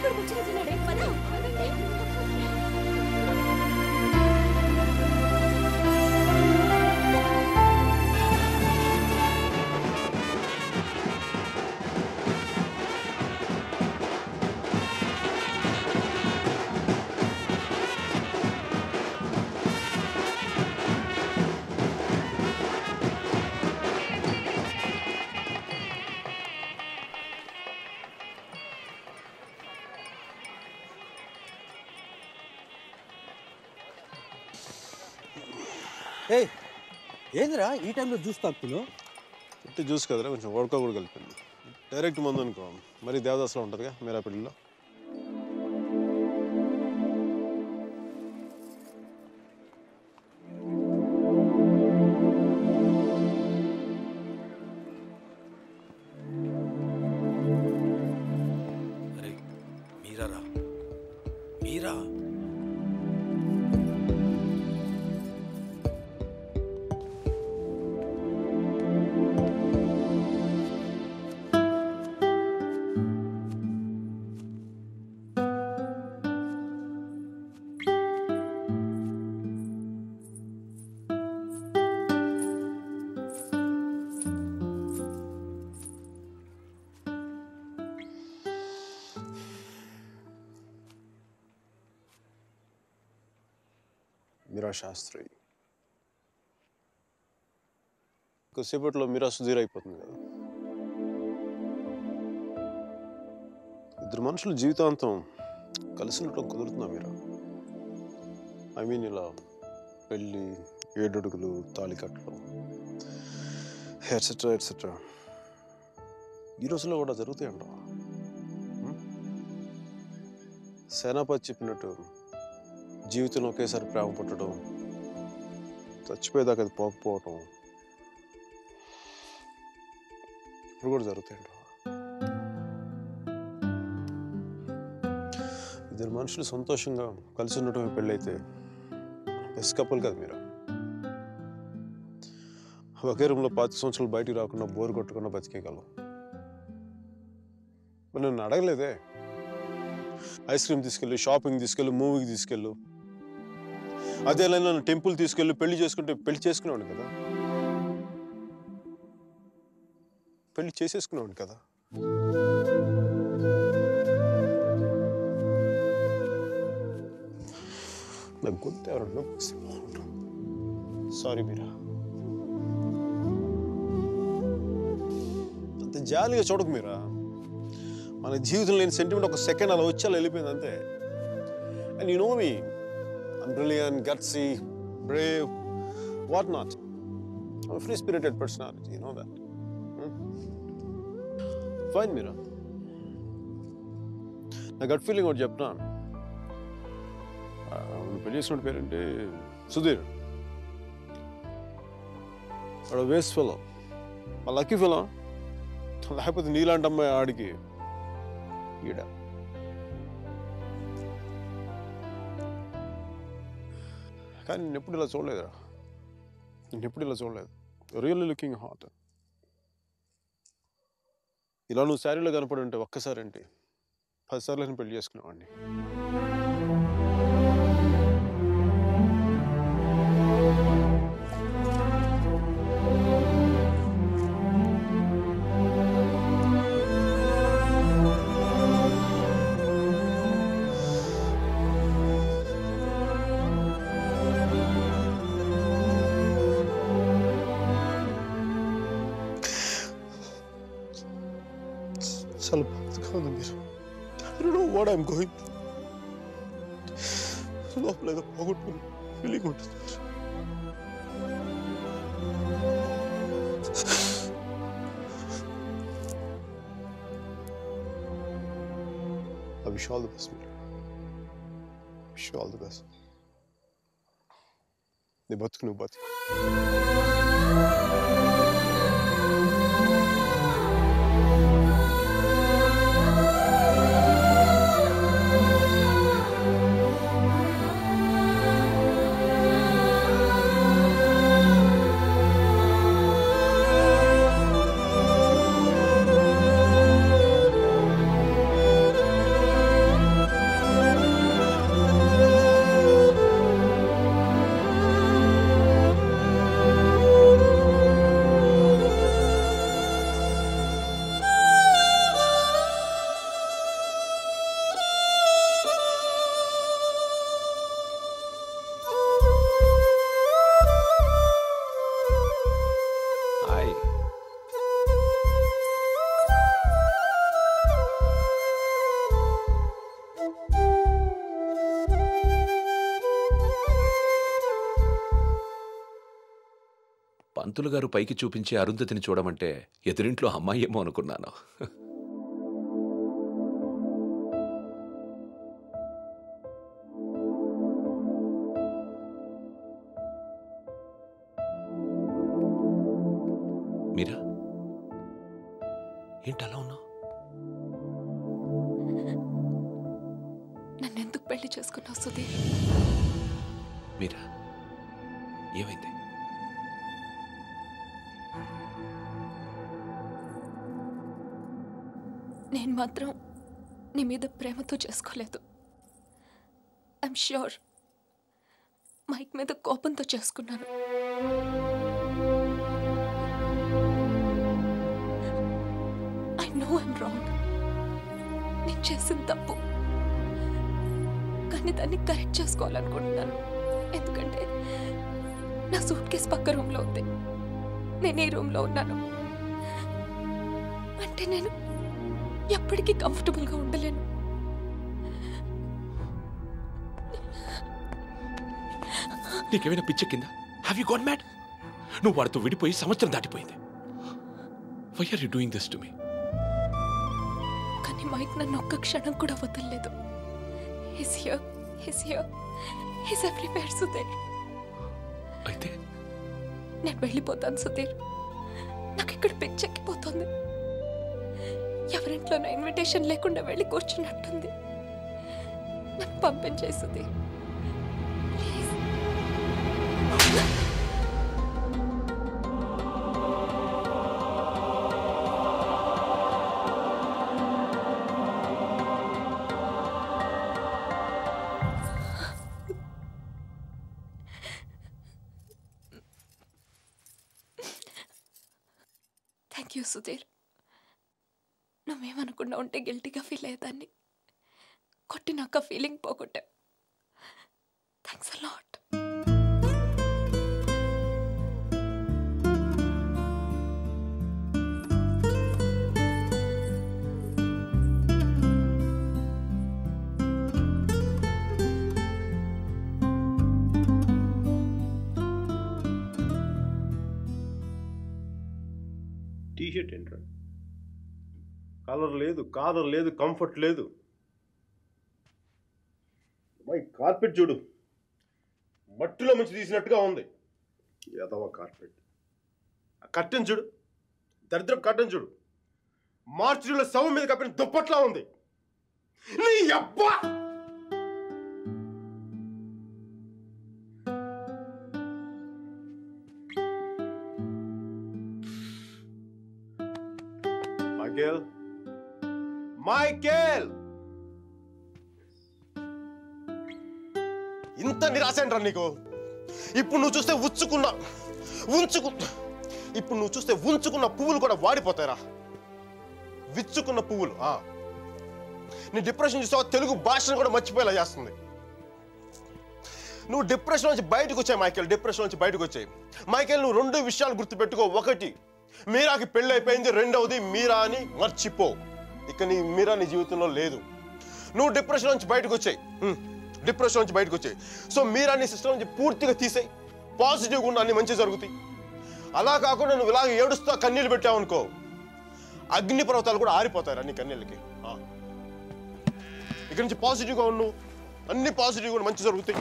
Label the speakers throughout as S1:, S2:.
S1: ఇక్కడికి వచ్చినట్టున్నాడే పద ఆగండి.
S2: ఏయ్ ఏందిరా ఈ టైంలో జ్యూస్ తాగుతున్నావు
S3: ఉట్టి జ్యూస్ కదరా కొంచెం ఓడక కూడా కలిపింది డైరెక్ట్ మందు అనుకో మరి దేవదాస్లో ఉంటుందిగా మీరా పెళ్ళిలో
S4: అరే మీరా రా మీరా
S3: మీరా శాస్త్రి కొద్దిసేపట్లో మీరా సుధీర్ అయిపోతుంది కదా ఇద్దరు మనుషులు జీవితాంతం కలిసి ఉండటం కుదురుతుందా మీరా ఐ మీన్ ఇలా పెళ్ళి ఏడడుగులు తాళి కట్టడం ఎట్సెట్రా ఎట్సెట్రా ఈ రోజుల్లో కూడా జరుగుతాయి అంటావా హ్మ్? సేనాపతి చెప్పినట్టు జీవితంలో ఒకేసారి ప్రేమ పుట్టడం చచ్చిపోయేదాకా అది పోకపోవటం ఇప్పుడు కూడా జరుగుతాయంట ఇద్దరు మనుషులు సంతోషంగా కలిసి ఉండటమే పెళ్ళైతే బెస్ట్ కపుల్ కదా మీరు ఒకే రూమ్లో పాతి సంవత్సరాలు బయటికి రాకుండా బోర్ కొట్టకుండా బతికేయగలం మరి నన్ను అడగలేదే ఐస్ క్రీమ్ తీసుకెళ్ళు షాపింగ్ తీసుకెళ్ళు మూవీకి తీసుకెళ్ళు అదే లైన్ నన్ను టెంపుల్ తీసుకెళ్ళి పెళ్లి చేసుకుంటే పెళ్లి చేసుకునేవాడు కదా పెళ్లి చేసేసుకునేవాడు కదా నాకు గొంతు ఎవరన్నా సారీ మీరా అంత జాలిగా చూడకు మీరా మన జీవితంలో లేని సెంటిమెంట్ ఒక సెకండ్ అలా వచ్చి అలా వెళ్ళిపోయింది అంతే and you know me I'm brilliant, gutsy, brave, whatnot. I'm a free spirited personality, you know that. Hmm? Fine, Mira. నా గట్ ఫీలింగ్ ఒకటి చెప్తాను నువ్వు పెళ్లి చేసిన పేరేంటి సుధీర్ వాడు వేస్ట్ ఫెలో మా లక్కీ ఫెలో లేకపోతే నీలాంటి అమ్మాయి ఆడికి ఈడ కానీ నేను ఎప్పుడు ఇలా చూడలేదురా నేను ఎప్పుడు ఇలా చూడలేదు రియల్లీ లుకింగ్ హాట్ ఇలా నువ్వు శారీలో కనపడి ఉంటే ఒక్కసారి ఏంటి పదిసార్లు నేను పెళ్లి చేసుకునేవాడిని చాలా బాధగా ఉంది మీరు I don't know what I'm going లోపల ఏదో పోగొట్టుకుని ఫీలింగ్ ఉంటుంది I wish you all the best, Mira. Wish you all the best. నీ బతుకు నువ్వు బతుకు
S1: ఆ
S5: పంతులు గారు పైకి చూపించే అరుంధతిని చూడమంటే ఎదురింట్లో అమ్మాయి ఏమో అనుకున్నాను మీరా ఏంటి అలా ఉన్నావు
S1: నన్ను ఎందుకు పెళ్లి చేసుకున్నావు సుధీర్
S5: మీరా ఏమైంది
S1: నేను మాత్రం నీ మీద ప్రేమతో చేసుకోలేదు ఐఎమ్ ష్యూర్ మైక్ మీద కోపంతో చేసుకున్నాను ఐ నో ఐమ్ రాంగ్ నేను చేసిన తప్పు కానీ దాన్ని కరెక్ట్ చేసుకోవాలనుకుంటున్నాను ఎందుకంటే నా సూట్ కేసు పక్క రూమ్లో ఉంది నేను ఈ రూమ్లో ఉన్నాను అంటే నేను ఎప్పటికీ కంఫర్టబుల్గా ఉండలేను
S5: నీకేమైనా పిచ్చెక్కిందా హ్యావ్ యూ గాట్ మ్యాడ్ నువ్వు వాడితో విడిపోయి సంవత్సరం దాటిపోయింది why are you doing this to me
S1: కానీ మైక్ నన్ను ఒక్క క్షణం కూడా వదలలేదు he's here he's here he's everywhere Sudheer
S5: అయితే
S1: నేను వెళ్ళిపోతాను సుధీర్ నాకు ఇక్కడ పిచ్చెక్కిపోతుంది ఎవరింట్లోనో ఇన్విటేషన్ లేకుండా వెళ్ళి కూర్చున్నట్టుంది నన్ను పంపించే Sudheer please thank you Sudheer నువ్వేమనుకున్నా ఉంటే గిల్టీగా ఫీల్ అయ్యేదాన్ని కొట్టినాక ఫీలింగ్ పోగొట్టా thanks a lot
S3: T shirt ఏంట్రా కలర్ లేదు కాలర్ లేదు కంఫర్ట్ లేదు మై కార్పెట్ చూడు మట్టిలో మంచి తీసినట్టుగా ఉంది ఏదవ కార్పెట్ ఆ కట్టెన్ చూడు దరిద్రపు కట్టెన్ చూడు మార్చిలో శవం మీద కప్పిన దుప్పట్లా ఉంది నీ అబ్బా మైకేల్ మైకేల్ ఇంత నిరాశ ఏంట్రా నీకు ఇప్పుడు నువ్వు చూస్తే ఉచ్చుకున్న ఉంచుకు ఇప్పుడు నువ్వు చూస్తే ఉంచుకున్న పువ్వులు కూడా వాడిపోతాయిరా విచ్చుకున్న పువ్వులు ఆ. నీ డిప్రెషన్ చూసావా తెలుగు భాషను కూడా మర్చిపోయేలా చేస్తుంది నువ్వు డిప్రెషన్ నుంచి బయటకు వచ్చాయి మైకేల్ డిప్రెషన్ నుంచి బయటకు వచ్చాయి మైకేల్ నువ్వు రెండు విషయాలు గుర్తుపెట్టుకో ఒకటి మీరాకి పెళ్ళి అయిపోయింది రెండవది మీరా అని మర్చిపో ఇక నీ మీరా నీ జీవితంలో లేదు నువ్వు డిప్రెషన్ నుంచి బయటకు వచ్చాయి డిప్రెషన్ నుంచి బయటకు వచ్చాయి సో మీరా నీ సిస్టమ్ నుంచి పూర్తిగా తీసేయి పాజిటివ్గా ఉన్న అన్ని మంచి జరుగుతాయి అలా కాకుండా నువ్వు ఇలాగ ఏడుస్తా కన్నీళ్ళు పెట్టావు అనుకో అగ్ని పర్వతాలు కూడా ఆరిపోతాయి అన్ని కన్నీళ్ళకి ఆ. ఇక నుంచి పాజిటివ్గా ఉండు అన్ని పాజిటివ్గా ఉండు మంచి జరుగుతాయి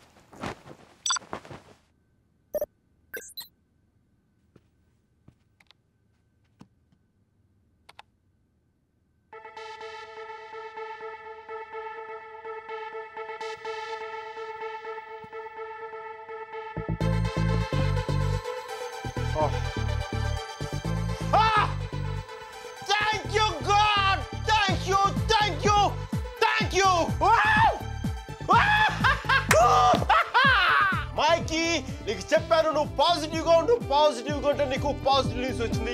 S3: Ah! Thank you, God! Thank you, thank you, thank you! Wow! మైకి నీకు చెప్పాను నువ్వు పాజిటివ్గా ఉండు పాజిటివ్గా ఉంటే నీకు పాజిటివ్ న్యూస్ వచ్చింది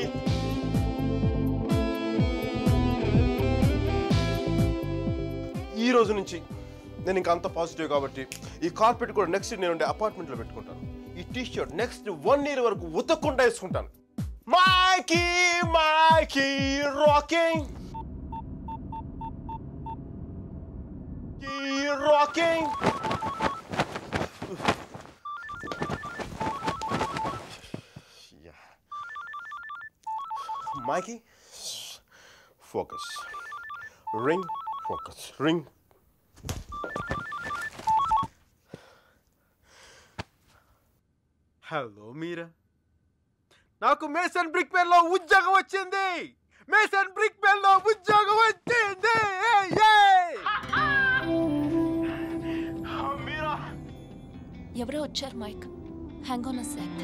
S3: ఈ రోజు నుంచి నేను ఇంకా అంత పాజిటివ్ కాబట్టి ఈ కార్పెట్ కూడా నెక్స్ట్ నేను ఉండే అపార్ట్మెంట్లో పెట్టుకుంటాను ఈ T shirt next one year వరకు ఉతకకుండా వేసుకుంటాను Mikey Mikey rocking rocking Mikey, focus. Ring, focus. Ring. Hello Mira నాకు మేసన్ బ్రిక్ పెన్ లో ఉద్యోగం వచ్చింది మేసన్ బ్రిక్ పెన్ లో ఉద్యోగం వచ్చింది ఏయ్, ఏయ్! మీరా
S1: ఎవరో వచ్చారు Mike hang on a sec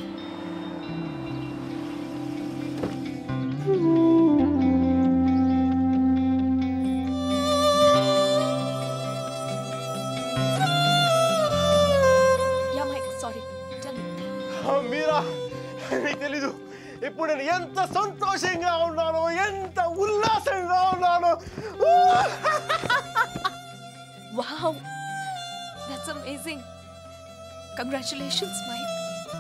S1: ya Mike sorry tell me
S3: ఆ, మీరా మీకు తెలీదు ఇప్పుడు నేను ఎంత సంతోషంగా ఉన్నాను ఎంత ఉల్లాసంగా ఉన్నాను
S1: wow that's amazing congratulations Mike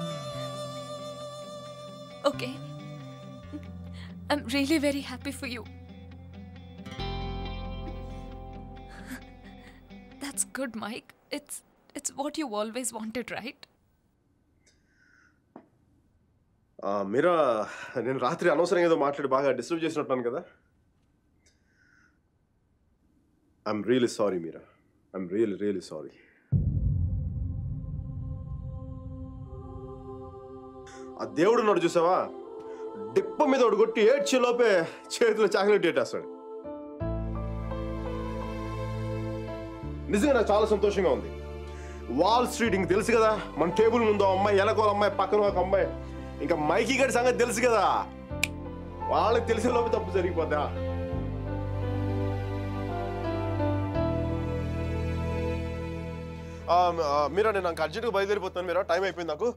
S1: okay I'm really very happy for you That's good, Mike. It's it's what you always wanted, right?
S3: ఆ, మీరా నేను రాత్రి అనవసరంగా ఏదో మాట్లాడి బాగా డిస్టర్బ్ చేసినట్టున్నాను కదా I'm really sorry Mira I'm really really sorry ఆ దేవుడు ఉన్నాడు చూసావా డిప్ప మీద ఒకటి కొట్టి ఏడ్చే లోపే చేతిలో చాక్లెట్ ఏటేస్తాడు నిజంగా నాకు చాలా సంతోషంగా ఉంది వాల్ స్ట్రీట్ ఇంక తెలుసు కదా మన టేబుల్ ముందు ఓ అమ్మాయి ఎలకోల అమ్మాయి పక్కన ఒక అమ్మాయి ఇంకా మైకీ గడి సంగతి తెలుసు కదా వాళ్ళకి తెలిసే లోపు తప్పు జరిగిపోద్దా ఆ, ఆ, మీరా నేను నాకు అర్జెంట్గా బయలుదేరిపోతాను మీరా టైం అయిపోయింది నాకు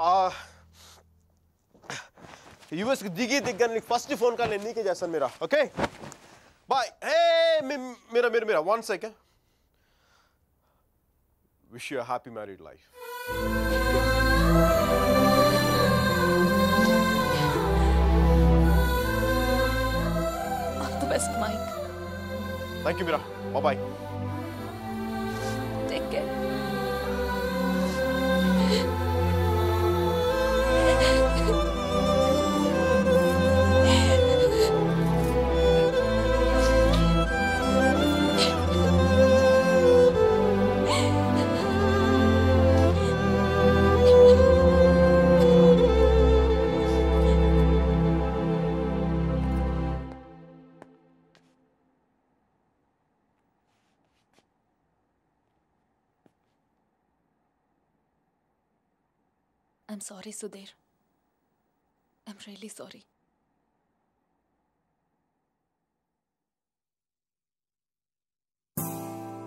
S3: యూఎస్కి దిగి దిగ్గాను నీకు ఫస్ట్ ఫోన్ కాల్ నేను నీకే చేస్తాను మీరా ఓకే బాయ్ హే మీరా మీరు Mira one second wish you happy married life
S1: All the best, Mike.
S3: Thank you Mira bye
S1: Take care. I'm sorry, Sudhir. I'm really sorry.